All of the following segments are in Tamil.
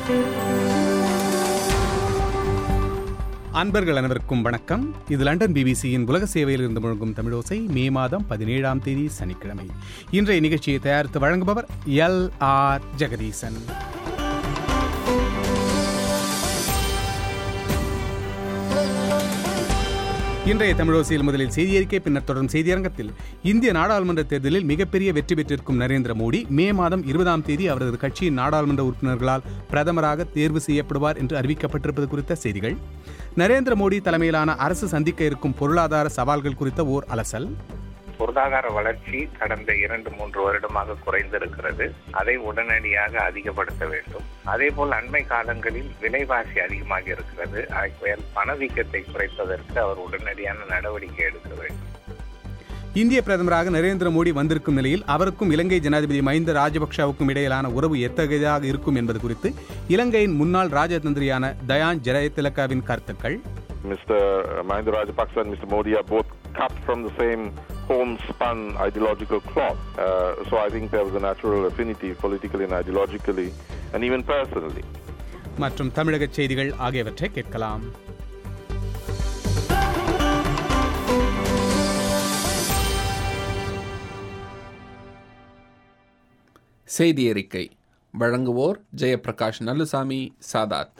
அன்பர்கள் அனைவருக்கும் வணக்கம் இது லண்டன் பிபிசியின் உலக சேவையில் இருந்து முழங்கும் தமிழோசை மே மாதம் பதினேழாம் தேதி சனிக்கிழமை இன்றைய நிகழ்ச்சியை தயாரித்து வழங்குபவர் எல் ஆர் ஜெகதீசன் இன்றைய தமிழோசையில் முதலில் செய்தியறிக்கை பின்னர் தொடரும் செய்தியரங்கத்தில் இந்திய நாடாளுமன்ற தேர்தலில் மிகப்பெரிய வெற்றி பெற்றிருக்கும் நரேந்திர மோடி மே மாதம் இருபதாம் தேதி அவரது கட்சியின் நாடாளுமன்ற உறுப்பினர்களால் பிரதமராக தேர்வு செய்யப்படுவார் என்று அறிவிக்கப்பட்டிருப்பது குறித்த செய்திகள் நரேந்திர மோடி தலைமையிலான அரசு சந்திக்க இருக்கும் பொருளாதார சவால்கள் குறித்த ஓர் அலசல் பொருளாதார வளர்ச்சி கடந்த இரண்டு மூன்று வருடமாக குறைந்திருக்கிறது அதை உடனடியாக அதிகப்படுத்த வேண்டும் அதே போல் அண்மை காலங்களில் விலைவாசி அதிகமாக இருக்கிறது ஆகையால் பணவீக்கத்தை குறைப்பதற்கு அவர் உடனடியான நடவடிக்கை எடுக்க வேண்டும் இந்திய பிரதமராக நரேந்திர மோடி வந்திருக்கும் நிலையில் அவருக்கும் இலங்கை ஜனாதிபதி மஹிந்த ராஜபக்ஷவுக்கும் இடையிலான உறவு எத்தகையதாக இருக்கும் என்பது குறித்து இலங்கையின் முன்னாள் ராஜதந்திரியான தயான் ஜெயதிலகாவின் கருத்துக்கள் Mr. Mahinda Rajapaksa and Mr. Modi are both cut from the same homespun ideological cloth. Uh, so I think there was a natural affinity politically and ideologically and even personally. மற்றும் தமிழக செய்திகள் ஆகியவற்றை கேட்கலாம் செய்தி அறிக்கை வழங்குவோர் ஜெயபிரகாஷ் நல்லுசாமி சாதாத்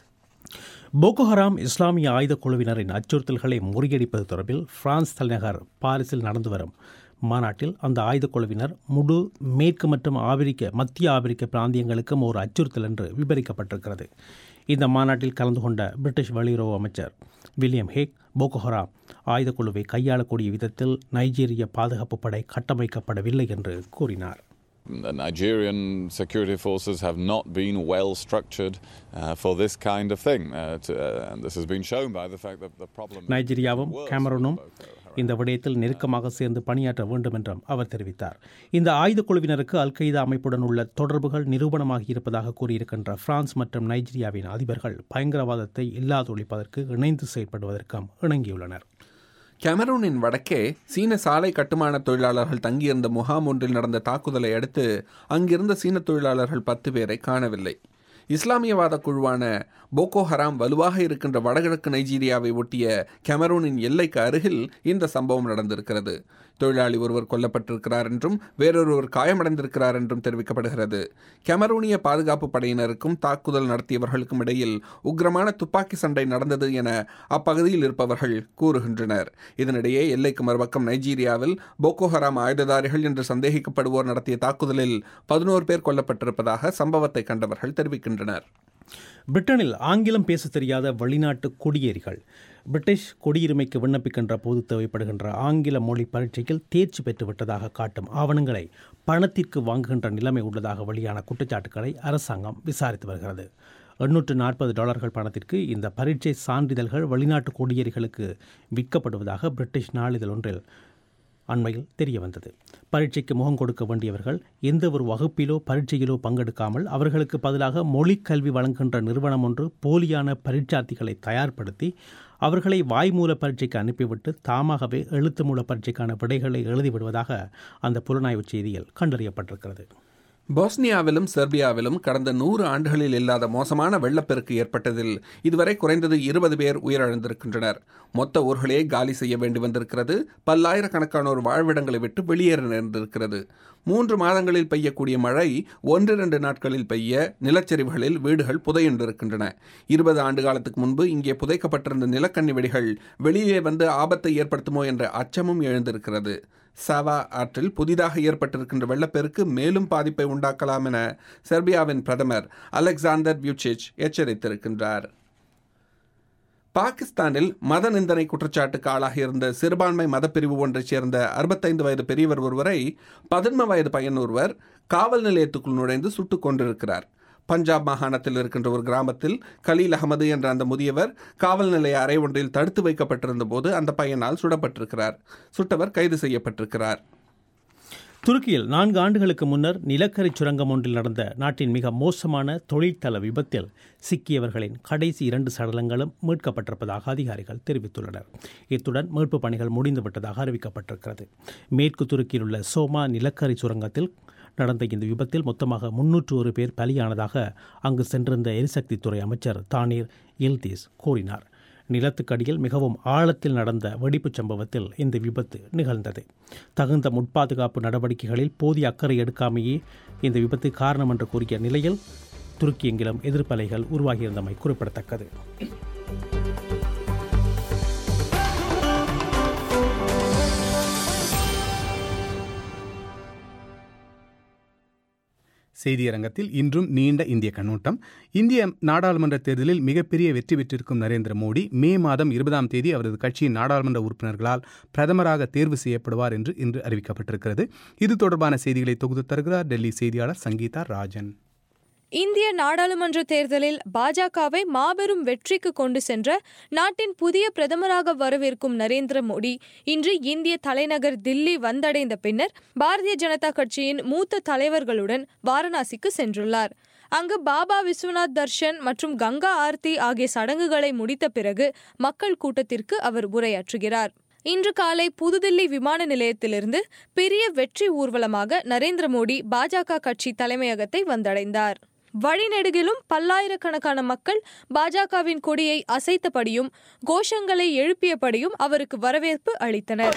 போகோ ஹராம் இஸ்லாமிய ஆயுதக் குழுவினரின் அச்சுறுத்தல்களை முறியடிப்பது தொடர்பில் பிரான்ஸ் தலைநகர் பாரிஸில் நடந்து வரும் மாநாட்டில் அந்த ஆயுதக் குழுவினர் முழு மேற்கு மற்றும் ஆபிரிக்க மத்திய ஆபிரிக்க பிராந்தியங்களுக்கும் ஒரு அச்சுறுத்தல் என்று விவரிக்கப்பட்டிருக்கிறது இந்த மாநாட்டில் கலந்து கொண்ட பிரிட்டிஷ் வெளியுறவு அமைச்சர் வில்லியம் ஹேக் போகோ ஹராம் ஆயுதக்குழுவை கையாளக்கூடிய விதத்தில் நைஜீரிய பாதுகாப்பு படை கட்டமைக்கப்படவில்லை என்று கூறினார் The Nigerian security forces have not been well structured uh, for this kind of thing. Uh, to, uh, and this has been shown by the fact that the problem. நைஜீரியாவும் கேமரூனும் இந்த விடயத்தில் நெருக்கமாக சேர்ந்து பணியாற்ற வேண்டும் என்றும் அவர் தெரிவித்தார் இந்த ஆயுதக் குழுவினருக்கு அல் கெய்தா அமைப்புடன் உள்ள தொடர்புகள் நிரூபணமாகி இருப்பதாக கூறியிருக்கின்ற பிரான்ஸ் மற்றும் நைஜீரியாவின் அதிபர்கள் பயங்கரவாதத்தை இல்லாதொழிப்பதற்கு இணைந்து செயற்படுவதற்கும் இணங்கியுள்ளனர் கேமரூனின் வடக்கே சீன சாலை கட்டுமான தொழிலாளர்கள் தங்கியிருந்த முகாம் ஒன்றில் நடந்த தாக்குதலை அடுத்து அங்கிருந்த சீன தொழிலாளர்கள் பத்து பேரை காணவில்லை இஸ்லாமியவாத குழுவான போகோ ஹராம் வலுவாக இருக்கின்ற வடகிழக்கு நைஜீரியாவை ஒட்டிய கேமரூனின் எல்லைக்கு அருகில் இந்த சம்பவம் நடந்திருக்கிறது தொழிலாளி ஒருவர் கொல்லப்பட்டிருக்கிறார் என்றும் வேறொருவர் காயமடைந்திருக்கிறார் என்றும் தெரிவிக்கப்படுகிறது கெமரூனிய பாதுகாப்பு படையினருக்கும் தாக்குதல் நடத்தியவர்களுக்கும் இடையில் உக்ரமான துப்பாக்கி சண்டை நடந்தது என அப்பகுதியில் இருப்பவர்கள் கூறுகின்றனர் இதனிடையே எல்லைக்கு மறுபக்கம் நைஜீரியாவில் போகோ ஹராம் ஆயுததாரிகள் என்று சந்தேகிக்கப்படுவோர் நடத்திய தாக்குதலில் பதினோரு பேர் கொல்லப்பட்டிருப்பதாக சம்பவத்தை கண்டவர்கள் தெரிவிக்கின்றனர் பிரிட்டனில் ஆங்கிலம் பேச தெரியாத வெளிநாட்டு குடியேறிகள் பிரிட்டிஷ் குடியுரிமைக்கு விண்ணப்பிக்கின்ற போது தேவைப்படுகின்ற ஆங்கில மொழி பரீட்சையில் தேர்ச்சி பெற்றுவிட்டதாக காட்டும் ஆவணங்களை பணத்திற்கு வாங்குகின்ற நிலைமை உள்ளதாக வெளியான குற்றச்சாட்டுக்களை அரசாங்கம் விசாரித்து வருகிறது எண்ணூற்று நாற்பது டாலர்கள் பணத்திற்கு இந்த பரீட்சை சான்றிதழ்கள் வெளிநாட்டு குடியேறிகளுக்கு விற்கப்படுவதாக பிரிட்டிஷ் நாளிதழ் ஒன்றில் அண்மையில் தெரிய வந்தது பரீட்சைக்கு முகம் கொடுக்க வேண்டியவர்கள் எந்த ஒரு வகுப்பிலோ பரீட்சையிலோ பங்கெடுக்காமல் அவர்களுக்கு பதிலாக மொழிக் கல்வி வழங்குகின்ற நிறுவனம் ஒன்று போலியான பரீட்சார்த்திகளை தயார்படுத்தி அவர்களை வாய்மூல பரீட்சைக்கு அனுப்பிவிட்டு தாமாகவே எழுத்து மூல பரீட்சைக்கான விடைகளை எழுதிவிடுவதாக அந்த புலனாய்வு செய்தியில் கண்டறியப்பட்டிருக்கிறது போஸ்னியாவிலும் செர்பியாவிலும் கடந்த நூறு ஆண்டுகளில் இல்லாத மோசமான வெள்ளப்பெருக்கு ஏற்பட்டதில் இதுவரை குறைந்தது இருபது பேர் உயிரிழந்திருக்கின்றனர் மொத்த ஊர்களே காலி செய்ய வேண்டி வந்திருக்கிறது பல்லாயிரக்கணக்கானோர் வாழ்விடங்களை விட்டு வெளியேற நேர்ந்திருக்கிறது மூன்று மாதங்களில் பெய்யக்கூடிய மழை ஒன்றிரண்டு நாட்களில் பெய்ய நிலச்சரிவுகளில் வீடுகள் புதையுண்டிருக்கின்றன இருபது ஆண்டு காலத்துக்கு முன்பு இங்கே புதைக்கப்பட்டிருந்த நிலக்கண்ணி வெடிகள் வெளியே வந்து ஆபத்தை ஏற்படுத்துமோ என்ற அச்சமும் எழுந்திருக்கிறது சாவா ஆற்றில் புதிதாக ஏற்பட்டிருக்கின்ற வெள்ளப்பெருக்கு மேலும் பாதிப்பை உண்டாக்கலாம் என செர்பியாவின் பிரதமர் அலெக்சாண்டர் வியூச்சிச் எச்சரித்திருக்கின்றார் பாகிஸ்தானில் மத நிந்தனை குற்றச்சாட்டுக்கு ஆளாகியிருந்த சிறுபான்மை மதப்பிரிவு ஒன்றைச் சேர்ந்த அறுபத்தைந்து வயது பெரியவர் ஒருவரை பதின்ம வயது பையன் ஒருவர் காவல் நிலையத்துக்குள் நுழைந்து சுட்டுக் கொண்டிருக்கிறார் பஞ்சாப் மாகாணத்தில் இருக்கின்ற ஒரு கிராமத்தில் கலீல் அகமது என்ற அந்த முதியவர் காவல் நிலைய அறை ஒன்றில் தடுத்து வைக்கப்பட்டிருந்த போது அந்த பையனால் சுடப்பட்டிருக்கிறார் சுட்டவர் கைது செய்யப்பட்டிருக்கிறார் துருக்கியில் நான்கு ஆண்டுகளுக்கு முன்னர் நிலக்கரி சுரங்கம் ஒன்றில் நடந்த நாட்டின் மிக மோசமான தொழில்தள விபத்தில் சிக்கியவர்களின் கடைசி இரண்டு சடலங்களும் மீட்கப்பட்டிருப்பதாக அதிகாரிகள் தெரிவித்துள்ளனர் இத்துடன் மீட்புப் பணிகள் முடிந்துவிட்டதாக அறிவிக்கப்பட்டிருக்கிறது மேற்கு துருக்கியில் உள்ள சோமா நிலக்கரி சுரங்கத்தில் நடந்த இந்த விபத்தில் மொத்தமாக முன்னூற்று ஒரு பேர் பலியானதாக அங்கு சென்றிருந்த எரிசக்தித்துறை அமைச்சர் தானீர் இல்தீஸ் கூறினார் நிலத்துக்கடியில் மிகவும் ஆழத்தில் நடந்த வெடிப்புச் சம்பவத்தில் இந்த விபத்து நிகழ்ந்தது தகுந்த முட்பாதுகாப்பு நடவடிக்கைகளில் போதிய அக்கறை எடுக்காமையே இந்த விபத்து காரணம் என்று கூறிய நிலையில் துருக்கி எங்கிலும் எதிர்ப்பலைகள் உருவாகியிருந்தமை குறிப்பிடத்தக்கது செய்தியரங்கத்தில் இன்றும் நீண்ட இந்திய கண்ணோட்டம் இந்திய நாடாளுமன்ற தேர்தலில் மிகப்பெரிய வெற்றி பெற்றிருக்கும் நரேந்திர மோடி மே மாதம் இருபதாம் தேதி அவரது கட்சியின் நாடாளுமன்ற உறுப்பினர்களால் பிரதமராக தேர்வு செய்யப்படுவார் என்று இன்று அறிவிக்கப்பட்டிருக்கிறது இது தொடர்பான செய்திகளை தொகுத்து தருகிறார் டெல்லி செய்தியாளர் சங்கீதா ராஜன் இந்திய நாடாளுமன்ற தேர்தலில் பாஜகவை மாபெரும் வெற்றிக்கு கொண்டு சென்ற நாட்டின் புதிய பிரதமராக வரவேற்கும் நரேந்திர மோடி இன்று இந்திய தலைநகர் தில்லி வந்தடைந்த பின்னர் பாரதிய ஜனதா கட்சியின் மூத்த தலைவர்களுடன் வாரணாசிக்கு சென்றுள்ளார் அங்கு பாபா விஸ்வநாத் தர்ஷன் மற்றும் கங்கா ஆர்த்தி ஆகிய சடங்குகளை முடித்த பிறகு மக்கள் கூட்டத்திற்கு அவர் உரையாற்றுகிறார் இன்று காலை புதுதில்லி விமான நிலையத்திலிருந்து பெரிய வெற்றி ஊர்வலமாக நரேந்திர மோடி பாஜக கட்சி தலைமையகத்தை வந்தடைந்தார் வழிநெடுகிலும் பல்லாயிரக்கணக்கான மக்கள் பாஜகவின் கொடியை அசைத்தபடியும் கோஷங்களை எழுப்பியபடியும் அவருக்கு வரவேற்பு அளித்தனர்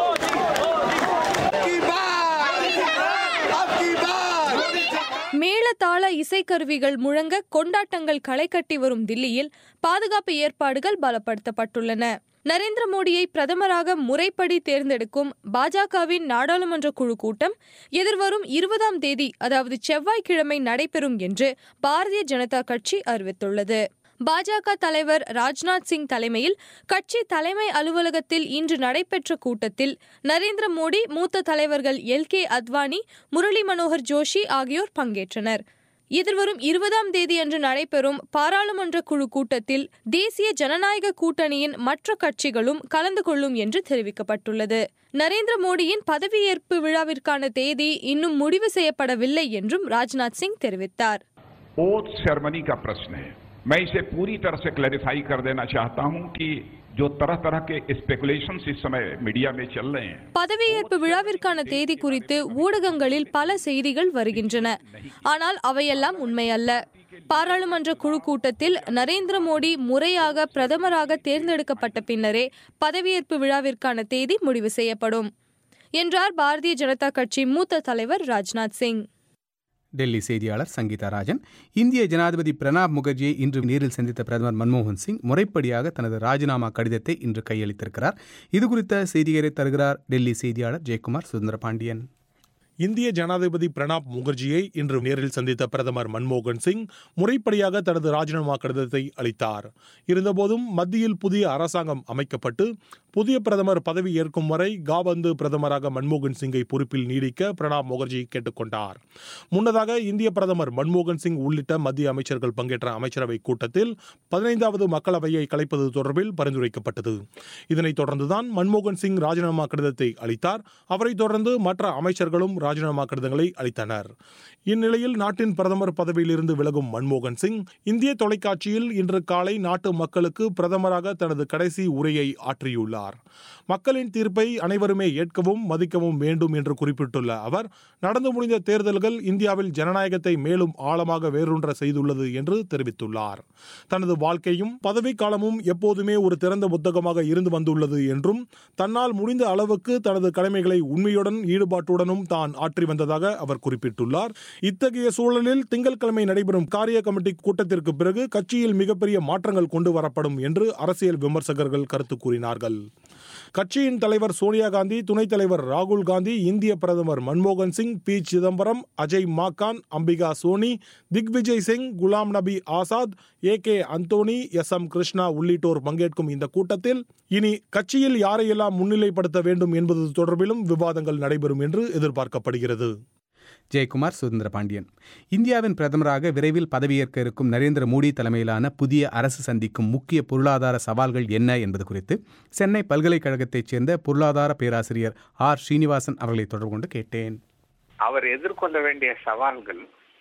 மேளதாள இசைக்கருவிகள் முழங்க கொண்டாட்டங்கள் களை கட்டி வரும் தில்லியில் பாதுகாப்பு ஏற்பாடுகள் பலப்படுத்தப்பட்டுள்ளன நரேந்திர மோடியை பிரதமராக முறைப்படி தேர்ந்தெடுக்கும் பாஜகவின் நாடாளுமன்ற குழு கூட்டம் எதிர்வரும் இருபதாம் தேதி அதாவது செவ்வாய்க்கிழமை நடைபெறும் என்று பாரதிய ஜனதா கட்சி அறிவித்துள்ளது பாஜக தலைவர் ராஜ்நாத் சிங் தலைமையில் கட்சி தலைமை அலுவலகத்தில் இன்று நடைபெற்ற கூட்டத்தில் நரேந்திர மோடி மூத்த தலைவர்கள் எல் கே அத்வானி முரளி மனோகர் ஜோஷி ஆகியோர் பங்கேற்றனர் எதிர்வரும் இருபதாம் தேதி அன்று நடைபெறும் பாராளுமன்ற குழு கூட்டத்தில் தேசிய ஜனநாயக கூட்டணியின் மற்ற கட்சிகளும் கலந்து கொள்ளும் என்று தெரிவிக்கப்பட்டுள்ளது நரேந்திர மோடியின் பதவியேற்பு விழாவிற்கான தேதி இன்னும் முடிவு செய்யப்படவில்லை என்றும் ராஜ்நாத் சிங் தெரிவித்தார் ओथ सेरेमनी का प्रश्न है मैं इसे पूरी तरह से क्लैरिफाई कर देना चाहता हूं कि जो तरह तरह के स्पेकुलेशन इस समय मीडिया में चल रहे हैं பதவியேற்பு விழாவிற்கான தேதி குறித்து ஊடகங்களில் பல செய்திகள் வருகின்றன ஆனால் அவையெல்லாம் உண்மையல்ல பாராளுமன்ற குழு கூட்டத்தில் நரேந்திர மோடி முறையாக பிரதமராக தேர்ந்தெடுக்கப்பட்ட பின்னரே பதவியேற்பு விழாவிற்கான தேதி முடிவு செய்யப்படும் என்றார் பாரதிய ஜனதா கட்சி மூத்த தலைவர் ராஜ்நாத் சிங் டெல்லி செய்தியாளர் சங்கீதா ராஜன் இந்திய ஜனாதிபதி பிரணாப் முகர்ஜியை இன்று நேரில் சந்தித்த பிரதமர் மன்மோகன் சிங் முறைப்படியாக தனது ராஜினாமா கடிதத்தை இன்று கையளித்திருக்கிறார் இது குறித்த செய்திகளை தருகிறார் டெல்லி செய்தியாளர் ஜெயக்குமார் சுதந்திர பாண்டியன் இந்திய ஜனாதிபதி பிரணாப் முகர்ஜியை இன்று நேரில் சந்தித்த பிரதமர் மன்மோகன் சிங் முறைப்படியாக தனது ராஜினாமா கடிதத்தை அளித்தார் இருந்தபோதும் மத்தியில் புதிய அரசாங்கம் அமைக்கப்பட்டு புதிய பிரதமர் பதவி ஏற்கும் வரை காபந்து பிரதமராக மன்மோகன் சிங்கை பொறுப்பில் நீடிக்க பிரணாப் முகர்ஜி கேட்டுக்கொண்டார் முன்னதாக இந்திய பிரதமர் மன்மோகன் சிங் உள்ளிட்ட மத்திய அமைச்சர்கள் பங்கேற்ற அமைச்சரவை கூட்டத்தில் பதினைந்தாவது மக்களவையை கலைப்பது தொடர்பில் பரிந்துரைக்கப்பட்டது இதனைத் தொடர்ந்துதான் மன்மோகன் சிங் ராஜினாமா கடிதத்தை அளித்தார் அவரைத் தொடர்ந்து மற்ற அமைச்சர்களும் ராஜினாமா கடிதங்களை அளித்தனர் இந்நிலையில் நாட்டின் பிரதமர் பதவியிலிருந்து விலகும் மன்மோகன் சிங் இந்திய தொலைக்காட்சியில் இன்று காலை நாட்டு மக்களுக்கு பிரதமராக தனது கடைசி உரையை ஆற்றியுள்ளார் மக்களின் தீர்ப்பை அனைவருமே ஏற்கவும் மதிக்கவும் வேண்டும் என்று குறிப்பிட்டுள்ள அவர் நடந்து முடிந்த தேர்தல்கள் இந்தியாவில் ஜனநாயகத்தை மேலும் ஆழமாக வேரூன்ற செய்துள்ளது என்று தெரிவித்துள்ளார் தனது வாழ்க்கையும் பதவி காலமும் எப்போதுமே ஒரு திறந்த புத்தகமாக இருந்து வந்துள்ளது என்றும் தன்னால் முடிந்த அளவுக்கு தனது கடமைகளை உண்மையுடன் ஈடுபாட்டுடனும் தான் ஆற்றி வந்ததாக அவர் குறிப்பிட்டுள்ளார் இத்தகைய சூழலில் திங்கட்கிழமை நடைபெறும் காரிய கமிட்டி கூட்டத்திற்கு பிறகு கட்சியில் மிகப்பெரிய மாற்றங்கள் கொண்டு வரப்படும் என்று அரசியல் விமர்சகர்கள் கருத்து கூறினார்கள் கட்சியின் தலைவர் சோனியா காந்தி துணைத் தலைவர் ராகுல் காந்தி இந்திய பிரதமர் மன்மோகன் Singh P Chidambaram Ajay Maken Ambika Soni Digvijay Singh Ghulam Nabi Azad A K Antony S M Krishna உள்ளிட்டோர் பங்கேற்கும் இந்த கூட்டத்தில் இனி கட்சியில் யாரையெல்லாம் முன்னிலைப்படுத்த வேண்டும் என்பது தொடர்பிலும் விவாதங்கள் நடைபெறும் என்று எதிர்பார்க்கப்படுகிறது ஜெயக்குமார் சுதந்திர பாண்டியன் இந்தியாவின் பிரதமராக விரைவில் பதவியேற்க இருக்கும் நரேந்திர மோடி தலைமையிலான புதிய அரசு சந்திக்கும் முக்கிய பொருளாதார சவால்கள் என்ன என்பது குறித்து சென்னை பல்கலைக்கழகத்தைச் சேர்ந்த பொருளாதார பேராசிரியர் ஆர் ஸ்ரீனிவாசன் அவர்களை தொடர்பு கொண்டு கேட்டேன் அவர் எதிர்கொள்ள வேண்டிய சவால்கள்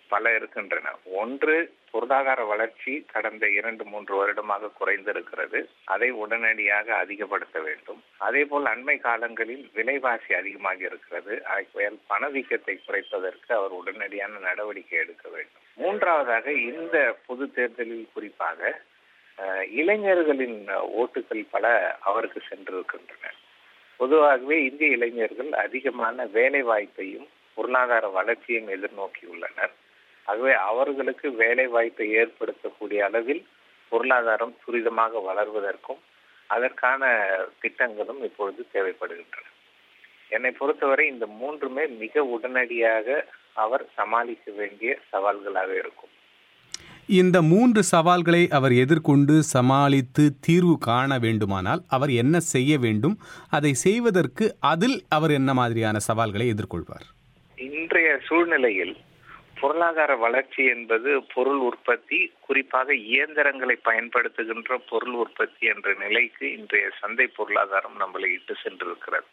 பல இருக்கின்றன ஒன்று பொருளாதார வளர்ச்சி கடந்த இரண்டு மூன்று வருடமாக குறைந்திருக்கிறது அதை உடனடியாக அதிகப்படுத்த வேண்டும் அதே போல் அண்மை காலங்களில் விலைவாசி அதிகமாகி இருக்கிறது ஆகையால் பணவீக்கத்தை குறைப்பதற்கு அவர் உடனடியான நடவடிக்கை எடுக்க வேண்டும் மூன்றாவதாக இந்த பொது தேர்தலில் குறிப்பாக அஹ், இளைஞர்களின் ஓட்டுகள் பல அவருக்கு சென்றிருக்கின்றன பொதுவாகவே இந்திய இளைஞர்கள் அதிகமான வேலை வாய்ப்பையும் பொருளாதார வளர்ச்சியையும் எதிர்நோக்கியுள்ளனர் ஆகவே அவர்களுக்கு வேலை வாய்ப்பை ஏற்படுத்தக்கூடிய அளவில் பொருளாதாரம் துரிதமாக வளர்வதற்கும் அதற்கான திட்டங்களும் இப்பொழுது தேவைப்படுகின்றன என்னை பொறுத்தவரை இந்த மூன்றுமே மிக உடனடியாக அவர் சமாளிக்க வேண்டிய சவால்களாக இருக்கும் இந்த மூன்று சவால்களை அவர் எதிர்கொண்டு சமாளித்து தீர்வு காண வேண்டுமானால் அவர் என்ன செய்ய வேண்டும் அதை செய்வதற்கு அதில் அவர் என்ன மாதிரியான சவால்களை எதிர்கொள்வார் இன்றைய சூழ்நிலையில் பொருளாதார வளர்ச்சி என்பது பொருள் உற்பத்தி குறிப்பாக இயந்திரங்களை பயன்படுத்துகின்ற பொருள் உற்பத்தி என்ற நிலைக்கு இன்றைய சந்தை பொருளாதாரம் நம்மளை இட்டு சென்றிருக்கிறது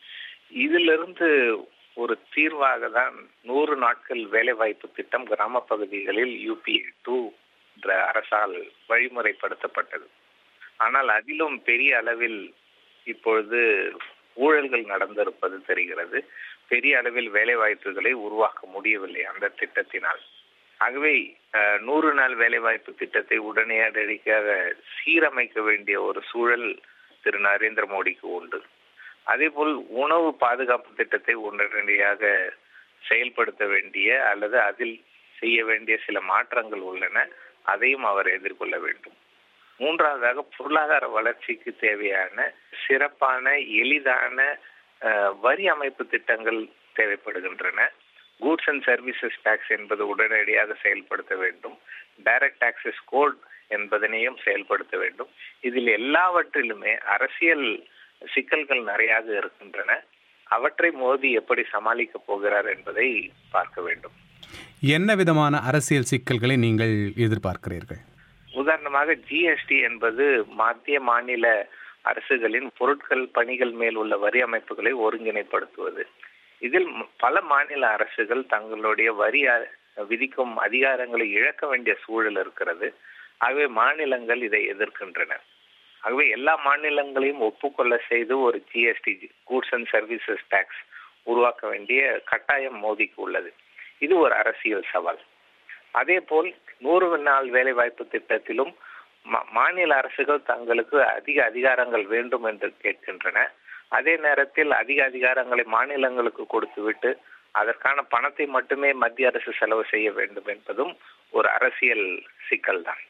இதிலிருந்து ஒரு தீர்வாக தான் நூறு நாட்கள் வேலைவாய்ப்பு திட்டம் கிராம பகுதிகளில் யூபி டூ என்ற அரசால் வழிமுறைப்படுத்தப்பட்டது ஆனால் அதிலும் பெரிய அளவில் இப்பொழுது ஊழல்கள் நடந்திருப்பது தெரிகிறது பெரிய அளவில் வேலை வாய்ப்புகளை உருவாக்க முடியவில்லை அந்த திட்டத்தினால் ஆகவே அஹ், நூறு நாள் வேலைவாய்ப்பு திட்டத்தை உடனடியாக சீரமைக்க வேண்டிய ஒரு சூழல் திரு நரேந்திர மோடிக்கு உண்டு அதேபோல் உணவு பாதுகாப்பு திட்டத்தை உடனடியாக செயல்படுத்த வேண்டிய அல்லது அதில் செய்ய வேண்டிய சில மாற்றங்கள் உள்ளன அதையும் அவர் எதிர்கொள்ள வேண்டும் மூன்றாவதாக பொருளாதார வளர்ச்சிக்கு தேவையான சிறப்பான எளிதான அஹ், வரி அமைப்பு திட்டங்கள் தேவைப்படுகின்றன கூட்ஸ் அண்ட் சர்வீசஸ் டாக்ஸ் என்பது உடனடியாக செயல்படுத்த வேண்டும் டைரக்ட் டாக்ஸஸ் கோட் என்பதனையும் செயல்படுத்த வேண்டும் இதில் எல்லாவற்றிலுமே அரசியல் சிக்கல்கள் நிறையாக இருக்கின்றன அவற்றை மோதி எப்படி சமாளிக்க போகிறார் என்பதை பார்க்க வேண்டும் என்ன விதமான அரசியல் சிக்கல்களை நீங்கள் எதிர்பார்க்கிறீர்கள் உதாரணமாக ஜிஎஸ்டி என்பது மத்திய மாநில அரசுகளின் பொருட்கள் பணிகள் மேல் உள்ள வரி அமைப்புகளை ஒருங்கிணைப்படுத்துவது இதில் ம- பல மாநில அரசுகள் தங்களுடைய வரி அ- விதிக்கும் அதிகாரங்களை இழக்க வேண்டிய சூழல் இருக்கிறது ஆகவே மாநிலங்கள் இதை எதிர்க்கின்றன ஆகவே எல்லா மாநிலங்களையும் ஒப்புக்கொள்ள செய்து ஒரு GST goods and services tax உருவாக்க வேண்டிய கட்டாயம் மோதிக்கு உள்ளது இது ஒரு அரசியல் சவால் அதே போல் நூறு நாள் வேலைவாய்ப்பு திட்டத்திலும் மா- மாநில அரசுகள் தங்களுக்கு அதிக அதிகாரங்கள் வேண்டும் என்று கேட்கின்றன அதே நேரத்தில் அதிக அதிகாரங்களை மாநிலங்களுக்கு கொடுத்துவிட்டு அதற்கான பணத்தை மட்டுமே மத்திய அரசு செலவு செய்ய வேண்டும் என்பதும் ஒரு அரசியல் சிக்கல்தான்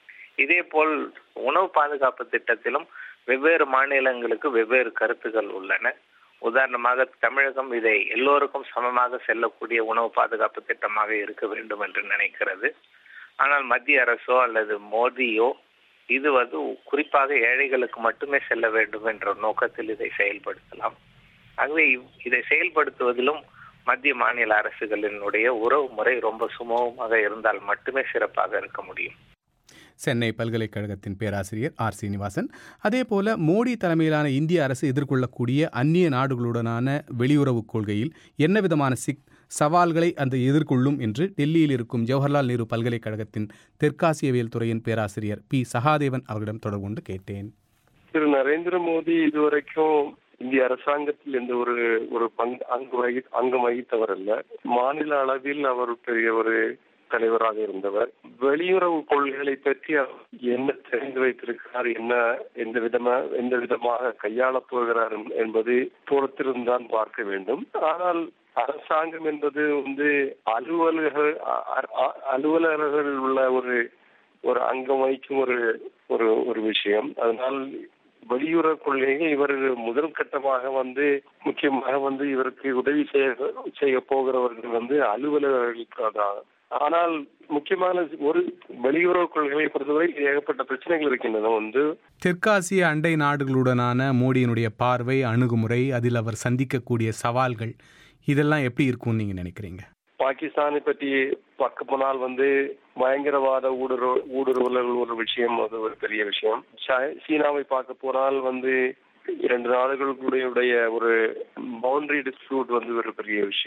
இதே போல் உணவு பாதுகாப்பு திட்டத்திலும் வெவ்வேறு மாநிலங்களுக்கு வெவ்வேறு கருத்துக்கள் உள்ளன உதாரணமாக தமிழகம் இதை எல்லோருக்கும் சமமாக செல்லக்கூடிய உணவு பாதுகாப்பு திட்டமாக இருக்க வேண்டும் என்று நினைக்கிறது ஆனால் மத்திய அரசோ அல்லது மோடியோ இது வந்து குறிப்பாக ஏழைகளுக்கு மட்டுமே செல்ல வேண்டும் என்ற நோக்கத்தில் இதை செயல்படுத்தலாம் ஆகவே இவ்- இதை செயல்படுத்துவதிலும் மத்திய மாநில அரசுகளினுடைய உறவு முறை ரொம்ப சுமூகமாக இருந்தால் மட்டுமே சிறப்பாக இருக்க முடியும் சென்னை பல்கலைக்கழகத்தின் பேராசிரியர் ஆர் சீனிவாசன் அதேபோல மோடி தலைமையிலான இந்திய அரசு எதிர்கொள்ளக்கூடிய அந்நிய நாடுகளுடனான வெளியுறவுக் கொள்கையில் என்ன விதமான சிக் சவால்களை அந்த எதிர்கொள்ளும் என்று டெல்லியில் இருக்கும் ஜவஹர்லால் நேரு பல்கலைக்கழகத்தின் தெற்காசியவியல் துறையின் பேராசிரியர் பி சகாதேவன் அவர்களிடம் தொடர்பு கொண்டு கேட்டேன் திரு நரேந்திர மோடி இதுவரைக்கும் இந்திய அரசாங்கத்தில் எந்த ஒரு ஒரு பங்கு அங்கு வகி அங்கம் வகித்தவர் அல்ல மாநில அளவில் அவர் பெரிய ஒரு தலைவராக இருந்தவர் வெளியுறவு கொள்கைகளை பற்றி அவர் என்ன தெரிந்து வைத்திருக்கிறார் என்ன எந்த விதமா எந்த விதமாக கையாளப் போகிறார் என்பது பொறுத்திருந்தான் பார்க்க வேண்டும் ஆனால் அரசாங்கம் என்பது வந்து அலுவலர்கள் அ- அ- அலுவலர்கள் உள்ள ஒரு ஒரு அங்கம் வகிக்கும் ஒரு ஒரு ஒரு விஷயம் அதனால் வெளியுறவு கொள்கையை இவர் முதல் கட்டமாக வந்து முக்கியமாக வந்து இவருக்கு உதவி செய்ய செய்ய போகிறவர்கள் வந்து அலுவலர்கள் தான் ஆனால் முக்கியமான ஒரு வெளியுறவு கொள்கையை பொறுத்தவரை ஏகப்பட்ட பிரச்சனைகள் இருக்கின்றன வந்து தெற்காசிய அண்டை நாடுகளுடனான மோடியினுடைய பார்வை அணுகுமுறை அதில் அவர் சந்திக்கக்கூடிய சவால்கள் இதெல்லாம் எப்படி இருக்கும்னு நீங்க நினைக்கிறீங்க பாகிஸ்தானை பற்றி பார்க்க போனால் வந்து பயங்கரவாத ஊடுருவ ஊடுருவல்கள் ஒரு விஷயம் அது ஒரு பெரிய விஷயம் சை- சீனாவை பார்க்க போனால் வந்து இரண்டு நாடுகளுடைய ஒரு பவுண்டரி டிஸ்பியூட் வந்து ஒரு பெரிய விஷயம்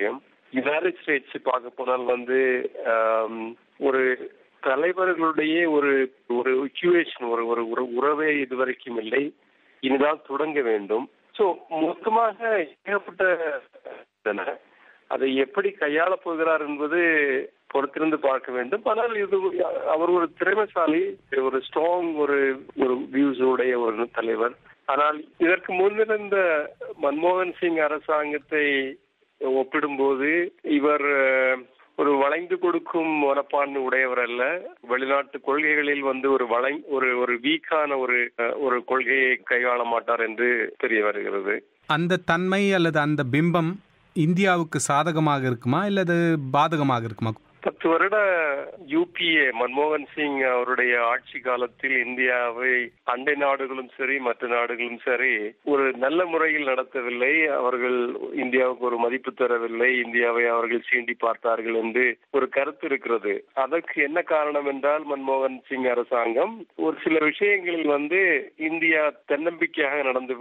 யுனைடெட் ஸ்டேட்ஸ் பார்க்க போனால் வந்து ஆம், ஒரு தலைவர்களுடைய ஒரு ஒரு இக்குவேஷன் ஒரு ஒரு ஒரு உறவே இதுவரைக்கும் இல்லை இனிதான் தொடங்க வேண்டும் சோ மொத்தமாக ஏகப்பட்ட உள்ளன. அதை எப்படி கையாளப் போகிறார் என்பது பொறுத்திருந்து பார்க்க வேண்டும் ஆனால் இது அவர் ஒரு திறமைசாலி ஒரு ஸ்ட்ராங் ஒரு ஒரு வியூஸ் உடைய ஒரு தலைவர் ஆனால் இதற்கு முன்னிருந்த மன்மோகன் சிங் அரசாங்கத்தை ஒப்பிடும்போது இவர் அஹ், ஒரு வளைந்து கொடுக்கும் மனப்பான்மை உடையவர் அல்ல வெளிநாட்டு கொள்கைகளில் வந்து ஒரு வளை ஒரு ஒரு வீக்கான ஒரு அஹ், ஒரு கொள்கையை கையாள மாட்டார் என்று தெரிய வருகிறது அந்த தன்மை அல்லது அந்த பிம்பம் இந்தியாவுக்கு சாதகமாக இருக்குமா இல்லது பாதகமாக இருக்குமா பத்து வருட யூபிஏ மன்மோகன் சிங் அவருடைய ஆட்சி காலத்தில் இந்தியாவை அண்டை நாடுகளும் சரி மற்ற நாடுகளும் சரி ஒரு நல்ல முறையில் நடத்தவில்லை அவர்கள் இந்தியாவுக்கு ஒரு மதிப்பு தரவில்லை இந்தியாவை அவர்கள் சீண்டி பார்த்தார்கள் என்று ஒரு கருத்து இருக்கிறது அதற்கு என்ன காரணம் என்றால் மன்மோகன் சிங் அரசாங்கம் ஒரு சில விஷயங்களில் வந்து இந்தியா தன்னம்பிக்கையாக நடந்து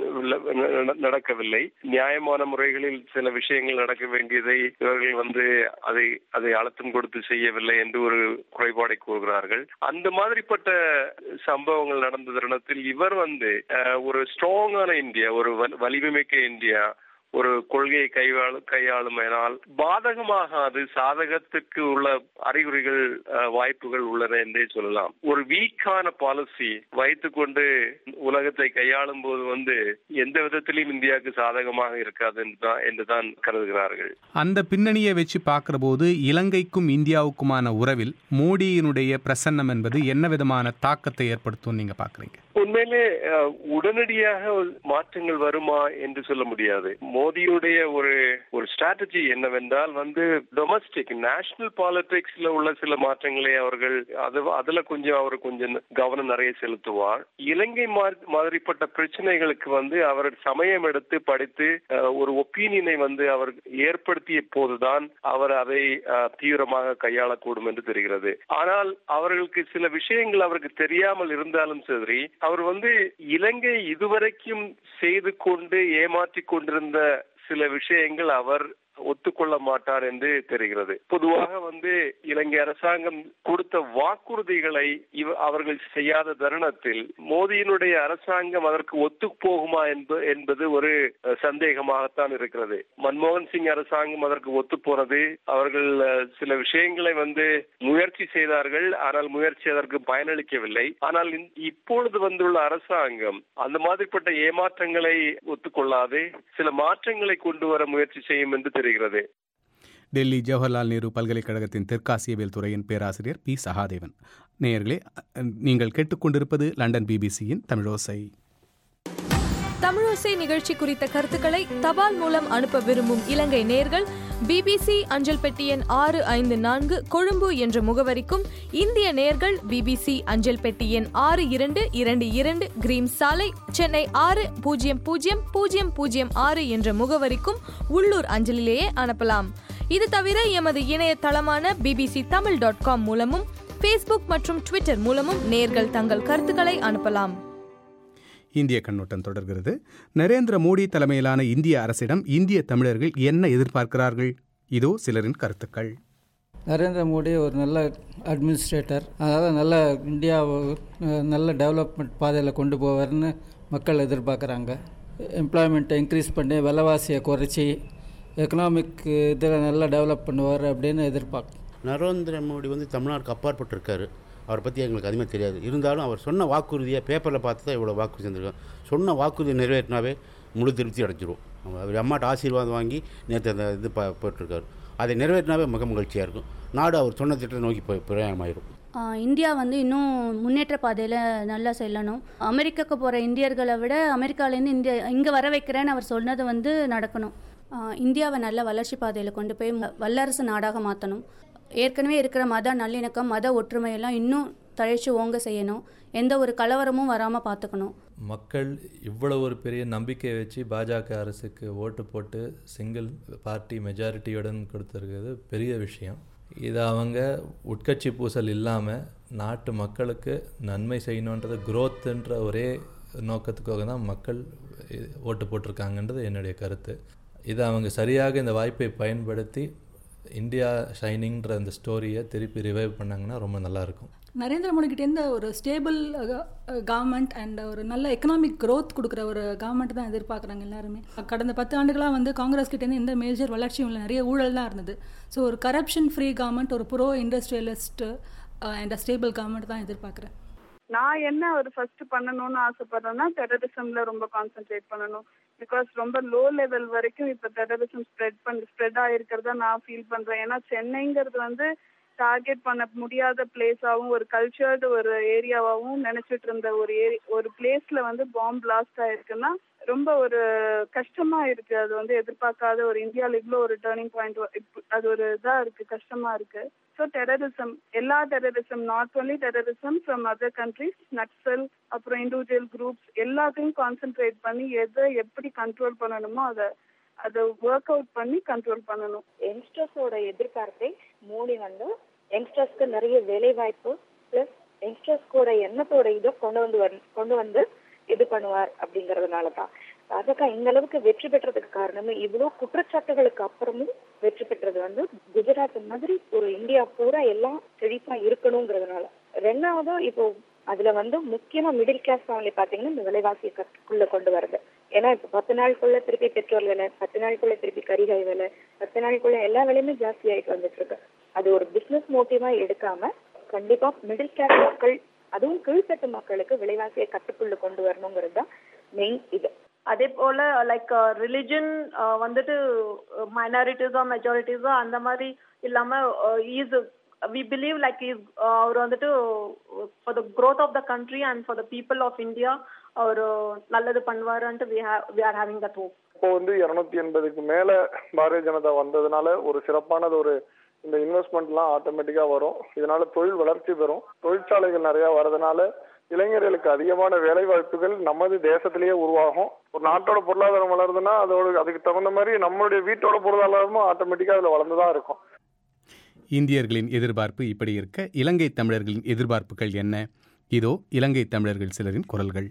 நடக்கவில்லை நியாயமான முறைகளில் சில விஷயங்கள் நடக்க வேண்டியதை இவர்கள் வந்து அதை அதை அழுத்தம் கொடுத்து செய்யவில்லை என்று ஒரு குறைபாடை கூறுகிறார்கள் அந்த மாதிரிப்பட்ட சம்பவங்கள் நடந்த தருணத்தில் இவர் வந்து அஹ், ஒரு ஸ்ட்ராங்கான இந்தியா ஒரு வல்- வலிமைமிக்க இந்தியா ஒரு கொள்கையை கையாள கையாளுமையினால் பாதகமாக அது சாதகத்துக்கு உள்ள அறிகுறிகள் அஹ், வாய்ப்புகள் உள்ளன என்றே சொல்லலாம் ஒரு வீக்கான பாலிசி வைத்துக்கொண்டு உலகத்தை கையாளும் போது வந்து எந்த விதத்திலும் இந்தியாவுக்கு சாதகமாக இருக்காது என்றுதான் என்றுதான் கருதுகிறார்கள் அந்த பின்னணியை வச்சு பார்க்கிற போது இலங்கைக்கும் இந்தியாவுக்குமான உறவில் மோடியினுடைய பிரசன்னம் என்பது என்ன விதமான தாக்கத்தை ஏற்படுத்தும் நீங்க பாக்குறீங்க உண்மையிலே அஹ், உடனடியாக மாற்றங்கள் வருமா என்று சொல்ல முடியாது மோடியுடைய ஒரு ஒரு ஸ்ட்ராட்டஜி என்னவென்றால் வந்து டொமஸ்டிக் நேஷனல் பாலிடிக்ஸ்ல உள்ள சில மாற்றங்களை அவர்கள் அது அதுல கொஞ்சம் அவர் கொஞ்சம் கவனம் நிறைய செலுத்துவார் இலங்கை மா- மாதிரிப்பட்ட பிரச்சனைகளுக்கு வந்து அவர் சமயம் எடுத்து படித்து அஹ், ஒரு ஒப்பீனியனை வந்து அவர் ஏற்படுத்திய போதுதான் அவர் அதை அஹ், தீவிரமாக கையாளக்கூடும் என்று தெரிகிறது ஆனால் அவர்களுக்கு சில விஷயங்கள் அவருக்கு தெரியாமல் இருந்தாலும் சரி அவர் வந்து இலங்கை இதுவரைக்கும் செய்து கொண்டு ஏமாற்றிக் கொண்டிருந்த சில விஷயங்கள் அவர் ஒத்துக்கொள்ள மாட்டார் என்று தெரிகிறது பொதுவாக வந்து இலங்கை அரசாங்கம் கொடுத்த வாக்குறுதிகளை இவ அவர்கள் செய்யாத தருணத்தில் மோடியினுடைய அரசாங்கம் அதற்கு ஒத்து போகுமா என்ப- என்பது ஒரு அஹ், சந்தேகமாகத்தான் இருக்கிறது மன்மோகன் சிங் அரசாங்கம் அதற்கு ஒத்து போனது அவர்கள் அஹ், சில விஷயங்களை வந்து முயற்சி செய்தார்கள் ஆனால் முயற்சி அதற்கு பயனளிக்கவில்லை ஆனால் இந்த- இப்பொழுது வந்துள்ள அரசாங்கம் அந்த மாதிரிப்பட்ட ஏமாற்றங்களை ஒத்துக்கொள்ளாது சில மாற்றங்களை கொண்டு வர முயற்சி செய்யும் என்று தெரிகிறது டெல்லி ஜவஹர்லால் நேரு பல்கலைக்கழகத்தின் தெற்காசியவியல் துறையின் பேராசிரியர் பி சகாதேவன் நேயர்களே அஹ், நீங்கள் கேட்டுக்கொண்டிருப்பது லண்டன் பிபிசியின் தமிழோசை தமிழோசை நிகழ்ச்சி குறித்த கருத்துக்களை தபால் மூலம் அனுப்ப விரும்பும் இலங்கை நேர்கள் பிபிசி அஞ்சல் பெட்டி எண் ஆறு ஐந்து நான்கு கொழும்பு என்ற முகவரிக்கும் இந்திய நேர்கள் பிபிசி அஞ்சல் பெட்டி எண் ஆறு இரண்டு இரண்டு இரண்டு கிரீம் சாலை சென்னை ஆறு பூஜ்ஜியம் பூஜ்ஜியம் பூஜ்ஜியம் பூஜ்ஜியம் ஆறு என்ற முகவரிக்கும் உள்ளூர் அஞ்சலிலேயே அனுப்பலாம் இது தவிர எமது இணையதளமான பிபிசி தமிழ் டாட் காம் மூலமும் ஃபேஸ்புக் மற்றும் ட்விட்டர் மூலமும் நேர்கள் தங்கள் கருத்துக்களை அனுப்பலாம் இந்திய கண்ணோட்டம் தொடர்கிறது நரேந்திர மோடி தலைமையிலான இந்திய அரசிடம் இந்திய தமிழர்கள் என்ன எதிர்பார்க்கிறார்கள் இதோ சிலரின் கருத்துக்கள் நரேந்திர மோடி ஒரு நல்ல அட்மினிஸ்ட்ரேட்டர் அதாவது நல்ல இந்தியாவை அஹ், நல்ல டெவலப்மெண்ட் பாதையில் கொண்டு போவார்னு மக்கள் எதிர்பார்க்குறாங்க எம்ப்ளாய்மெண்ட்டை இன்க்ரீஸ் பண்ணி விலைவாசியை குறைச்சி எக்கனாமிக் இதில் நல்லா டெவலப் பண்ணுவார் அப்படின்னு எதிர்பார்க்க நரேந்திர மோடி வந்து தமிழ்நாட்டுக்கு அப்பாற்பட்டிருக்காரு அவரை பற்றி எங்களுக்கு அதிகமாக தெரியாது இருந்தாலும் அவர் சொன்ன வாக்குறுதியை பேப்பரில் பார்த்து தான் இவ்வளோ வாக்குறுதி செஞ்சுருக்கோம் சொன்ன வாக்குறுதி நிறைவேற்றினாவே முழு திருப்தி அடைஞ்சிரும் அவர் அம்மாட்ட ஆசீர்வாதம் வாங்கி நேற்று அந்த இது ப போட்டிருக்காரு அதை நிறைவேற்றினாவே மிக மகிழ்ச்சியாக இருக்கும் நாடு அவர் சொன்ன திட்டத்தை நோக்கி போய் பிரயாணமாயிரும் ஆஹ் இந்தியா வந்து இன்னும் முன்னேற்ற பாதையில் நல்லா செல்லணும் அமெரிக்காவுக்கு போகிற இந்தியர்களை விட அமெரிக்காலேருந்து இந்திய இங்கே வர வைக்கிறேன்னு அவர் சொன்னது வந்து நடக்கணும் ஆஹ் இந்தியாவை நல்ல வளர்ச்சி பாதையில் கொண்டு போய் ம- வல்லரசு நாடாக மாற்றணும் ஏற்கனவே இருக்கிற மத நல்லிணக்கம் மத ஒற்றுமையெல்லாம் இன்னும் தழைச்சு ஓங்க செய்யணும் எந்த ஒரு கலவரமும் வராமல் பார்த்துக்கணும் மக்கள் இவ்வளவு ஒரு பெரிய நம்பிக்கை வச்சு பாஜக அரசுக்கு ஓட்டு போட்டு சிங்கிள் பார்ட்டி மெஜாரிட்டியுடன் கொடுத்துருக்கிறது பெரிய விஷயம் இதை அவங்க உட்கட்சி பூசல் இல்லாமல் நாட்டு மக்களுக்கு நன்மை செய்யணுன்றது growthன்ற ஒரே நோக்கத்துக்காக தான் மக்கள் இ- ஓட்டு போட்டிருக்காங்கன்றது என்னுடைய கருத்து இதை அவங்க சரியாக இந்த வாய்ப்பை பயன்படுத்தி இந்தியா ஷைனிங்ன்ற அந்த ஸ்டோரியை திருப்பி ரிவைவ் பண்ணாங்கன்னா ரொம்ப நல்லாயிருக்கும் நரேந்திர மோடிக்கிட்டேருந்து ஒரு ஸ்டேபிள் கவர்மெண்ட் அண்ட் ஒரு நல்ல எக்கனாமிக் growth கொடுக்குற ஒரு கவர்மெண்ட் தான் எதிர்பார்க்குறாங்க எல்லாருமே கடந்த பத்து ஆண்டுகளாக வந்து காங்கிரஸ் கிட்டேருந்து எந்த மேஜர் வளர்ச்சியும் இல்லை நிறைய ஊழல் தான் இருந்தது ஸோ ஒரு கரப்ஷன் ஃப்ரீ கவர்மெண்ட் ஒரு pro industrialist and stable government தான் எதிர்பார்க்குறேன் நான் என்ன ஒரு ஃபர்ஸ்ட் பண்ணணும்னு ஆசைப்படுறேன்னா டெரரிசம்ல ரொம்ப கான்சென்ட்ரேட் பண்ணணும் பிகாஸ் ரொம்ப லோ லெவல் வரைக்கும் இப்ப டெரரிசம் ஸ்ப்ரெட் பண்ண ஸ்ப்ரெட் ஆயிருக்கிறதா நான் ஃபீல் பண்றேன் ஏன்னா சென்னைங்கிறது வந்து டார்கெட் பண்ண முடியாத பிளேஸாவும் ஒரு கல்ச்சர்டு ஒரு ஏரியாவாவும் நினைச்சிட்டு இருந்த ஒரு ஏரி ஒரு பிளேஸ்ல வந்து பாம்பு பிளாஸ்ட் ஆயிருக்குன்னா ரொம்ப ஒரு கஷ்டமா இருக்கு அது வந்து எதிர்பார்க்காத ஒரு இந்தியாவில் இவ்வளோ ஒரு டேர்னிங் பாயிண்ட் அது ஒரு இதா இருக்கு கஷ்டமா இருக்கு ஸோ டெரரிசம் எல்லா terrorism not only terrorism from other countries Naxal அப்புறம் இண்டிவிஜுவல் குரூப்ஸ் எல்லாத்தையும் கான்சென்ட்ரேட் பண்ணி எதை எப்படி கண்ட்ரோல் பண்ணணுமோ அதை அதை ஒர்க் அவுட் பண்ணி கண்ட்ரோல் பண்ணணும் யங்ஸ்டர்ஸோட எதிர்பார்ப்பை மோடி வந்து யங்ஸ்டர்ஸ்க்கு நிறைய வேலை வாய்ப்பு பிளஸ் யங்ஸ்டர்ஸ்கோட எண்ணத்தோட இதை கொண்டு வந்து வர- கொண்டு வந்து இது பண்ணுவார் அப்படிங்கறதுனால தான் பாஜக இந்த அளவுக்கு வெற்றி பெற்றதுக்கு காரணமே இவ்வளவு குற்றச்சாட்டுகளுக்கு அப்புறமும் வெற்றி பெற்றது வந்து குஜராத் மாதிரி ஒரு இந்தியா பூரா எல்லாம் செழிப்பா இருக்கணுங்கிறதுனால ரெண்டாவது இப்போ அதுல வந்து முக்கியமா மிடில் கிளாஸ் ஃபேமிலி பாத்தீங்கன்னா இந்த விலைவாசியை கட்டுக்குள்ள கொண்டு வருது ஏன்னா இப்ப பத்து நாளுக்குள்ள திருப்பி பெட்ரோல் விலை பத்து நாளுக்குள்ள திருப்பி கரிகாய் விலை பத்து நாளுக்குள்ள எல்லா விலையுமே ஜாஸ்தி ஆயிட்டு வந்துட்டு இருக்கு அது ஒரு பிசினஸ் மோட்டிவா எடுக்காம கண்டிப்பா மிடில் கிளாஸ் மக்கள் அதுவும் கீழ்த்தட்டு மக்களுக்கு விலைவாசியை கட்டுக்குள்ள கொண்டு வரணுங்கிறது தான் மெயின் இது அதே போல லைக் ரிலிஜன் வந்துட்டு மைனாரிட்டிஸோ மெஜாரிட்டிஸோ அந்த மாதிரி இல்லாம is we believe like is அவர் வந்துட்டு for the growth of the country and for the people of India அவர் நல்லது பண்ணுவாருன்ட்டு we have we are having that hope இப்போ வந்து இருநூத்தி எண்பதுக்கு மேல பாரதிய ஜனதா வந்ததுனால ஒரு சிறப்பானது ஒரு இந்த இன்வெஸ்ட்மெண்ட்லாம் ஆட்டோமேட்டிக்கா வரும் இதனால தொழில் வளர்ச்சி பெறும் தொழிற்சாலைகள் நிறைய வரதுனால இளைஞர்களுக்கு அதிகமான வேலை வாய்ப்புகள் நமது தேசத்திலேயே உருவாகும் ஒரு நாட்டோட பொருளாதாரம் வளருதுன்னா அதோட அதுக்கு தகுந்த மாதிரி நம்மளுடைய வீட்டோட பொருளாதாரமும் ஆட்டோமேட்டிக்கா அதுல வளர்ந்துதான் இருக்கும் இந்தியர்களின் எதிர்பார்ப்பு இப்படி இருக்க இலங்கை தமிழர்களின் எதிர்பார்ப்புகள் என்ன இதோ இலங்கை தமிழர்கள் சிலரின் குரல்கள்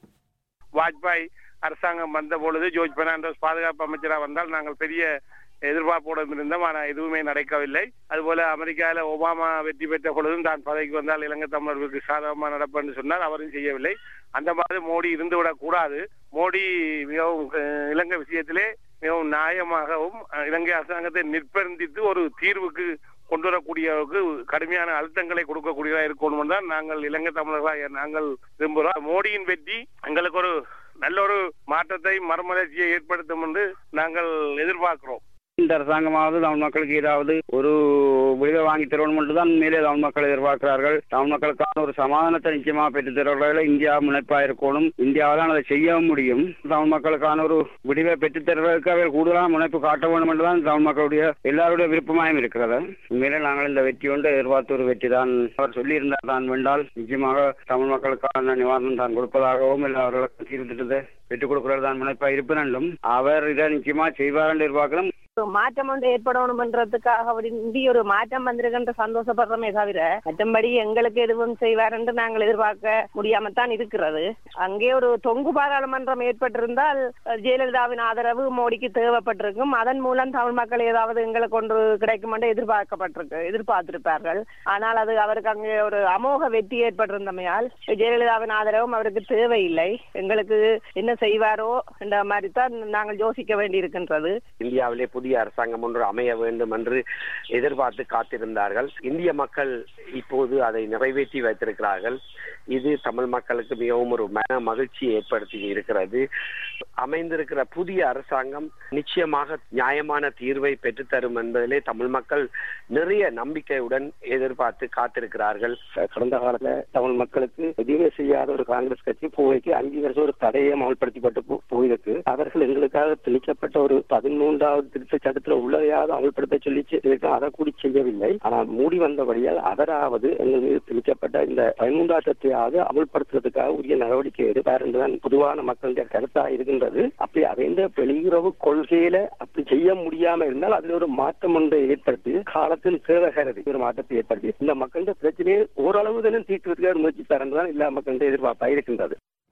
வாஜ்பாய் அரசாங்கம் வந்த பொழுது ஜோர்ஜ் பெர்னாண்டோஸ் பாதுகாப்பு அமைச்சராக வந்தால் நாங்கள் பெரிய எதிர்பார்ப்போடு இருந்தோம் ஆனால் எதுவுமே நடக்கவில்லை அதுபோல அமெரிக்காவில் ஒபாமா வெற்றி பெற்ற பொழுதும் தான் பதவிக்கு வந்தால் இலங்கை தமிழர்களுக்கு சாதகமாக நடப்பேன்னு சொன்னால் அவரும் செய்யவில்லை அந்த மாதிரி மோடி இருந்துவிடக் கூடாது மோடி மிகவும் அஹ், இலங்கை விஷயத்திலே மிகவும் நியாயமாகவும் அஹ், இலங்கை அரசாங்கத்தை நிர்பந்தித்து ஒரு தீர்வுக்கு கொண்டு வரக்கூடியவருக்கு கடுமையான அழுத்தங்களை கொடுக்கக்கூடியதா இருக்கணும் தான் நாங்கள் இலங்கை தமிழர்களாக நாங்கள் விரும்புகிறோம் மோடியின் வெற்றி எங்களுக்கு ஒரு நல்ல ஒரு மாற்றத்தை மறுமலர்ச்சியை ஏற்படுத்தும் என்று நாங்கள் எதிர்பார்க்கிறோம் இந்த அரசாங்கமாவது தமிழ் மக்களுக்கு ஏதாவது ஒரு விடுதலை வாங்கி தரணும் என்று தான் மேலே தமிழ் மக்கள் எதிர்பார்க்கிறார்கள் தமிழ் மக்களுக்கான ஒரு சமாதானத்தை நிச்சயமாக பெற்றுத் தருவதில் இந்தியா முனைப்பா இருக்கணும் இந்தியாவால் அதை செய்யவும் முடியும் தமிழ் மக்களுக்கான ஒரு விடுதலை பெற்றுத் தருவதற்கு அவர் கூடுதலான முனைப்பு காட்ட வேண்டும் என்றுதான் தமிழ் மக்களுடைய எல்லாருடைய விருப்பமாயும் இருக்கிறது உண்மையிலே நாங்கள் இந்த வெற்றி கொண்டு எதிர்பார்த்த ஒரு வெற்றி தான் அவர் சொல்லியிருந்தார் தான் வென்றால் நிச்சயமாக தமிழ் மக்களுக்கான நிவாரணம் தான் கொடுப்பதாகவும் இல்லை அவர்களுக்கு தீர்வு திட்டத்தை பெற்றுக் கொடுக்கிறது தான் முனைப்பா இருப்பினும் அவர் இதை நிச்சயமா செய்வார் என்று எதிர்பார்க்கிறோம் ஒரு மாற்றம் ஒன்று ஏற்படணும்ன்றதுக்காக விரும்பி ஒரு மாற்றம் வந்திருக்கின்ற சந்தோஷப்படுறோமே தவிர மற்றபடி எங்களுக்கு எதுவும் செய்வார் என்று நாங்கள் எதிர்பார்க்க முடியாமத்தான் இருக்கிறது அங்கே ஒரு தொங்கு பாராளுமன்றம் ஏற்பட்டிருந்தால் அஹ், ஜெயலலிதாவின் ஆதரவு மோடிக்கு தேவைப்பட்டிருக்கும் அதன் மூலம் தமிழ் மக்கள் ஏதாவது எங்களுக்கு ஒன்று கிடைக்கும் என்று எதிர்பார்க்கப்பட்டிருக்கு எதிர்பார்த்திருப்பார்கள் ஆனால் அது அவருக்கு அங்கே ஒரு அமோக வெற்றி ஏற்பட்டிருந்தமையால் ஜெயலலிதாவின் ஆதரவும் அவருக்கு தேவையில்லை எங்களுக்கு என்ன செய்வாரோ என்ற மாதிரி தான் நாங்கள் யோசிக்க வேண்டியிருக்கின்றது இந்தியாவிலே புதிய அரசாங்கம் ஒன்று அமைய வேண்டும் என்று எதிர்பார்த்து காத்திருந்தார்கள் இந்திய மக்கள் இப்போது அதை நிறைவேற்றி வைத்திருக்கிறார்கள் இது தமிழ் மக்களுக்கு மிகவும் ஒரு மன மகிழ்ச்சியை ஏற்படுத்தி இருக்கிறது அமைந்திருக்கிற புதிய அரசாங்கம் நிச்சயமாக நியாயமான தீர்வை பெற்றுத்தரும் என்பதிலே தமிழ் மக்கள் நிறைய நம்பிக்கையுடன் எதிர்பார்த்து காத்திருக்கிறார்கள் கடந்த காலத்துல தமிழ் மக்களுக்கு எதுவுமே செய்யாத ஒரு காங்கிரஸ் கட்சி போய்க்கு அஞ்சு வருஷம் ஒரு தடையை அமல்படுத்தப்பட்டு போ- போயிருக்கு அவர்கள் எங்களுக்காக திணிக்கப்பட்ட ஒரு பதிமூன்றாவது திருத்த சட்டத்துல உள்ளதையாவது அமல்படுத்த சொல்லி இருக்கு அதை கூடி செய்யவில்லை ஆனால் மூடி வந்தபடியால் அவராவது எங்கள் மீது திணிக்கப்பட்ட இந்த பதிமூன்றாவது சட்டத்தையாவது அமல்படுத்துறதுக்காக உரிய நடவடிக்கை எடுப்பார் என்றுதான் பொதுவான மக்களுடைய கருத்தா இருக்கின்றது அப்படி அடைந்த வெளியுறவு கொள்கையில அப்படி செய்ய முடியாம இருந்தால் அதுல ஒரு மாற்றம் ஒன்றை ஏற்படுத்தி காலத்தில் தேவைகிறது ஒரு மாற்றத்தை ஏற்படுத்தி இந்த மக்களுடைய பிரச்சனையை ஓரளவு தானே தீர்க்கிறதுக்காக முயற்சித்தார் என்றுதான் எல்லா மக்களுடைய எதிர்பார்ப்பா இருக்கின்றது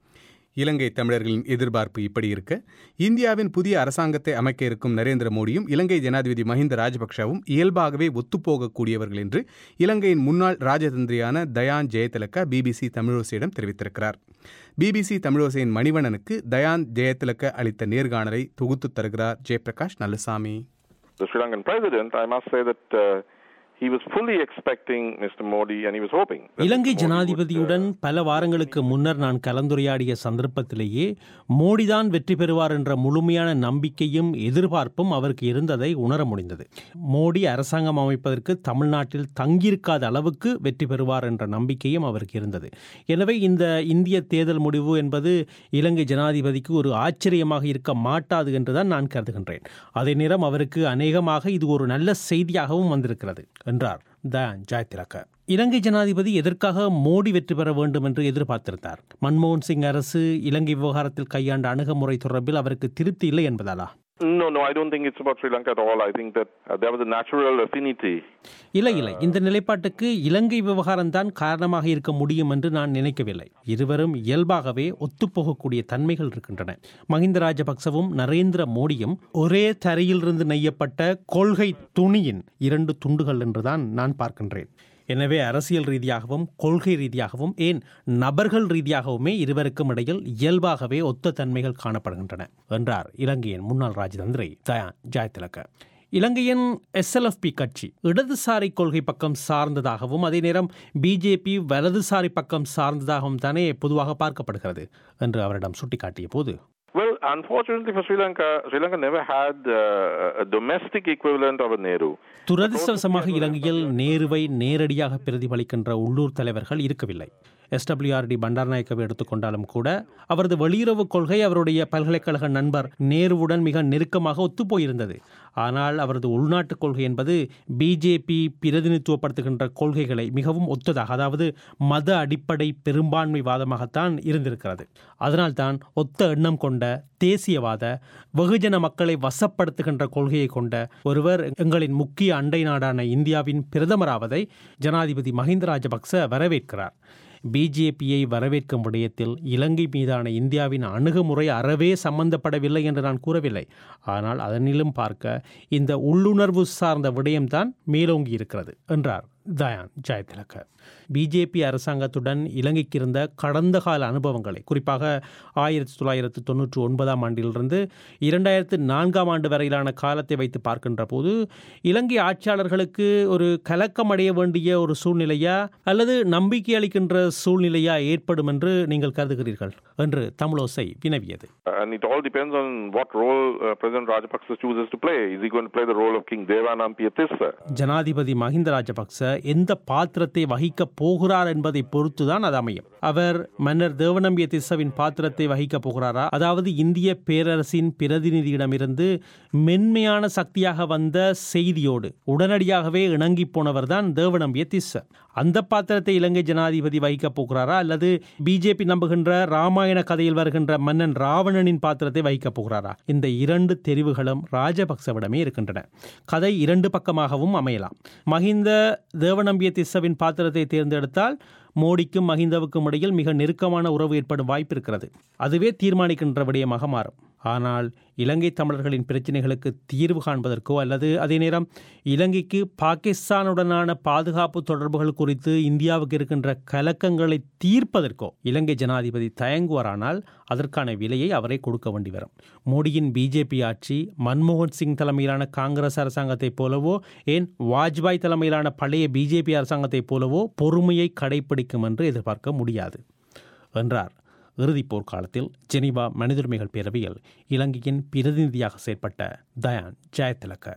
இலங்கை தமிழர்களின் எதிர்பார்ப்பு இப்படி இருக்க இந்தியாவின் புதிய அரசாங்கத்தை அமைக்க இருக்கும் நரேந்திர மோடியும் இலங்கை ஜனாதிபதி மஹிந்த ராஜபக்ஷவும் இயல்பாகவே ஒத்துப்போகக்கூடியவர்கள் என்று இலங்கையின் முன்னாள் ராஜதந்திரியான தயான் ஜெயதிலக பிபிசி தமிழோசையிடம் தெரிவித்திருக்கிறார் பிபிசி தமிழோசையின் மணிவண்ணனுக்கு தயான் ஜெயதிலக அளித்த நேர்காணலை தொகுத்து தருகிறார் Jayaprakash Nallasamy The Sri Lankan president, I must say that uh, he was fully expecting Mr. Modi and he was hoping. that Ilangai Mr. Modi ஜனாதிபதியுடன் பல வாரங்களுக்கு முன்னர் நான் கலந்துரையாடிய சந்தர்ப்பத்திலேயே மோடிதான் வெற்றி பெறுவார் என்ற முழுமையான நம்பிக்கையும் எதிர்பார்ப்பும் அவருக்கு இருந்ததை உணர முடிந்தது மோடி அரசாங்கம் அமைப்பதற்கு தமிழ்நாட்டில் தங்கியிருக்காத அளவுக்கு வெற்றி பெறுவார் என்ற நம்பிக்கையும் அவருக்கு இருந்தது எனவே இந்த இந்திய தேர்தல் முடிவு என்பது இலங்கை ஜனாதிபதிக்கு ஒரு ஆச்சரியமாக இருக்க மாட்டாது என்றுதான் நான் கருதுகின்றேன் அதே நேரம் அவருக்கு அநேகமாக இது ஒரு நல்ல செய்தியாகவும் வந்திருக்கிறது என்றார் தயான் ஜாயதிலக இலங்கை ஜனாதிபதி எதற்காக மோடி வெற்றி பெற வேண்டும் என்று எதிர்பார்த்திருந்தார் மன்மோகன் சிங் அரசு இலங்கை விவகாரத்தில் கையாண்ட அணுகுமுறை தொடர்பில் அவருக்கு திருப்தி இல்லை என்பதாலா No, no, I don't think it's about Sri Lanka at all. I think that uh, there was a natural affinity. இல்லை இல்லை இந்த நிலைப்பாட்டுக்கு இலங்கை விவகாரம்தான் காரணமாக இருக்க முடியும் என்று நான் நினைக்கவில்லை இருவரும் இயல்பாகவே ஒத்துப்போகக்கூடிய தன்மைகள் இருக்கின்றன மஹிந்த ராஜபக்சவும் நரேந்திர மோடியும் ஒரே தரையிலிருந்து நெய்யப்பட்ட கொள்கை துணியின் இரண்டு துண்டுகள் என்றுதான் நான் பார்க்கின்றேன் எனவே அரசியல் ரீதியாகவும் கொள்கை ரீதியாகவும் ஏன் நபர்கள் ரீதியாகவுமே இருவருக்கும் இடையில் இயல்பாகவே ஒத்த தன்மைகள் காணப்படுகின்றன என்றார் இலங்கையின் முன்னாள் ராஜதந்திரி தயான் ஜாயதிலக இலங்கையின் எஸ்எல்எஃப்பி கட்சி இடதுசாரி கொள்கை பக்கம் சார்ந்ததாகவும் அதே நேரம் பிஜேபி வலதுசாரி பக்கம் சார்ந்ததாகவும் தானே பொதுவாக பார்க்கப்படுகிறது என்று அவரிடம் சுட்டிக்காட்டிய போது Well, unfortunately for Sri Lanka, Sri Lanka never had uh, a domestic equivalent of a Nehru. துரதிர்ஷ்டவசமாக இலங்கையில் நேருவை நேரடியாக பிரதிபலிக்கின்ற உள்ளூர் தலைவர்கள் இருக்கவில்லை எஸ்டபிள்யூஆர்டி பண்டாரநாயக்கவை எடுத்துக்கொண்டாலும் கூட அவரது வெளியுறவு கொள்கை அவருடைய பல்கலைக்கழக நண்பர் நேருவுடன் மிக நெருக்கமாக ஒத்துப்போயிருந்தது ஆனால் அவரது உள்நாட்டு கொள்கை என்பது பிஜேபி பிரதிநிதித்துவப்படுத்துகின்ற கொள்கைகளை மிகவும் ஒத்ததாக அதாவது மத அடிப்படை பெரும்பான்மைவாதமாகத்தான் இருந்திருக்கிறது அதனால்தான் ஒத்த எண்ணம் கொண்ட தேசியவாத வெகுஜன மக்களை வசப்படுத்துகின்ற கொள்கையை கொண்ட ஒருவர் எங்களின் முக்கிய அண்டை நாடான இந்தியாவின் பிரதமராவதை ஜனாதிபதி மஹிந்த ராஜபக்ச வரவேற்கிறார் பிஜேபியை வரவேற்கும் விடயத்தில் இலங்கை மீதான இந்தியாவின் அணுகுமுறை அறவே சம்பந்தப்படவில்லை என்று நான் கூறவில்லை ஆனால் அதனிலும் பார்க்க இந்த உள்ளுணர்வு சார்ந்த விடயம்தான் மேலோங்கி இருக்கிறது என்றார் தயான் ஜெயதிலக பிஜேபி அரசாங்கத்துடன் இலங்கைக்கு இருந்த கடந்த கால அனுபவங்களை குறிப்பாக ஆயிரத்தி தொள்ளாயிரத்து தொண்ணூற்றி ஒன்பதாம் ஆண்டிலிருந்து இரண்டாயிரத்து நான்காம் ஆண்டு வரையிலான காலத்தை வைத்து பார்க்கின்ற போது இலங்கை ஆட்சியாளர்களுக்கு ஒரு கலக்கம் அடைய வேண்டிய ஒரு சூழ்நிலையா அல்லது நம்பிக்கை அளிக்கின்ற சூழ்நிலையா ஏற்படும் என்று நீங்கள் கருதுகிறீர்கள் என்று தமிழோசை வினவியது And it all depends on what role uh, President Rajapaksa chooses to play. Is he going to play the role of King Devanampiya Tissa? ஜனாதிபதி மஹிந்த ராஜபக்ச எந்த பாத்திரத்தை வகிக்கப் போகிறார் என்பதை பொறுத்துதான் அது அமையும் அவர் மன்னர் தேவநம்பிய திஸ்ஸவின் பாத்திரத்தை வகிக்கப் போகிறாரா அதாவது இந்திய பேரரசின் பிரதிநிதியிடமிருந்து மென்மையான சக்தியாக வந்த செய்தியோடு உடனடியாகவே இணங்கி போனவர்தான் தேவநம்பிய திஸ்ஸ அந்த பாத்திரத்தை இலங்கை ஜனாதிபதி வகிக்கப் போகிறாரா அல்லது பிஜேபி நம்புகின்ற ராமாயண கதையில் வருகின்ற மன்னன் ராவணனின் பாத்திரத்தை வகிக்கப் போகிறாரா இந்த இரண்டு தெரிவுகளும் ராஜபக்சவிடமே இருக்கின்றன கதை இரண்டு பக்கமாகவும் அமையலாம் மஹிந்த தேவநம்பிய திஸ்ஸவின் பாத்திரத்தை தேர்ந்தெடுத்தால் மோடிக்கும் மஹிந்தவுக்கும் இடையில் மிக நெருக்கமான உறவு ஏற்படும் வாய்ப்பு இருக்கிறது அதுவே தீர்மானிக்கின்ற விடயமாக மாறும் ஆனால் இலங்கை தமிழர்களின் பிரச்சனைகளுக்கு தீர்வு காண்பதற்கோ அல்லது அதே நேரம் இலங்கைக்கு பாகிஸ்தானுடனான பாதுகாப்பு தொடர்புகள் குறித்து இந்தியாவுக்கு இருக்கின்ற கலக்கங்களை தீர்ப்பதற்கோ இலங்கை ஜனாதிபதி தயங்குவாரானால் அதற்கான விலையை அவரை கொடுக்க வேண்டி வரும் மோடியின் பிஜேபி ஆட்சி மன்மோகன் சிங் தலைமையிலான காங்கிரஸ் அரசாங்கத்தைப் போலவோ ஏன் வாஜ்பாய் தலைமையிலான பழைய பிஜேபி அரசாங்கத்தைப் போலவோ பொறுமையை கடைபிடிக்கும் என்று எதிர்பார்க்க முடியாது என்றார் இறுதிப் போர்க்காலத்தில் ஜெனீவா மனிதுரிமைகள் பேரவையில் இலங்கையின் பிரதிநிதியாக செயற்பட்ட தயான் ஜெயதிலக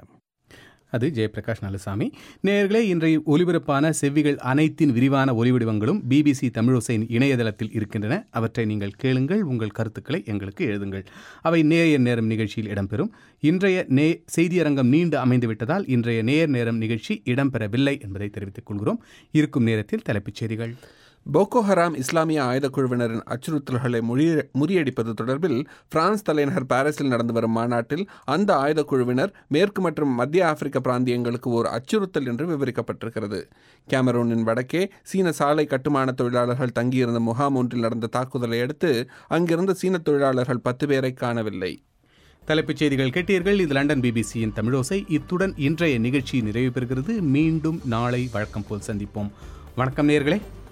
அது ஜெயபிரகாஷ் நல்லசாமி நேயர்களே இன்றைய ஒலிபரப்பான செவ்விகள் அனைத்தின் விரிவான ஒலிவடிவங்களும் பிபிசி தமிழோசையின் இணையதளத்தில் இருக்கின்றன அவற்றை நீங்கள் கேளுங்கள் உங்கள் கருத்துக்களை எங்களுக்கு எழுதுங்கள் அவை நேயர் நேரம் நிகழ்ச்சியில் இடம்பெறும் இன்றைய நே செய்தியரங்கம் நீண்டு அமைந்து விட்டதால் இன்றைய நேர் நேரம் நிகழ்ச்சி இடம்பெறவில்லை என்பதை தெரிவித்துக் கொள்கிறோம் இருக்கும் நேரத்தில் தலைப்புச் செய்திகள் போகோ ஹராம் இஸ்லாமிய ஆயுதக் குழுவினரின் அச்சுறுத்தல்களை முறிய- முறியடிப்பது தொடர்பில் பிரான்ஸ் தலைநகர் பாரிஸில் நடந்து வரும் மாநாட்டில் அந்த ஆயுதக் குழுவினர் மேற்கு மற்றும் மத்திய ஆப்பிரிக்க பிராந்தியங்களுக்கு ஓர் அச்சுறுத்தல் என்று விவரிக்கப்பட்டிருக்கிறது கேமரூனின் வடக்கே சீன சாலை கட்டுமான தொழிலாளர்கள் தங்கியிருந்த முகாம் ஒன்றில் நடந்த தாக்குதலை அடுத்து அங்கிருந்த சீன தொழிலாளர்கள் பத்து பேரை காணவில்லை தலைப்புச் செய்திகள் கேட்டீர்கள் இது லண்டன் பிபிசியின் தமிழோசை இத்துடன் இன்றைய நிகழ்ச்சி நிறைவு பெறுகிறது மீண்டும் நாளை வழக்கம் போல் சந்திப்போம் வணக்கம் நேர்களே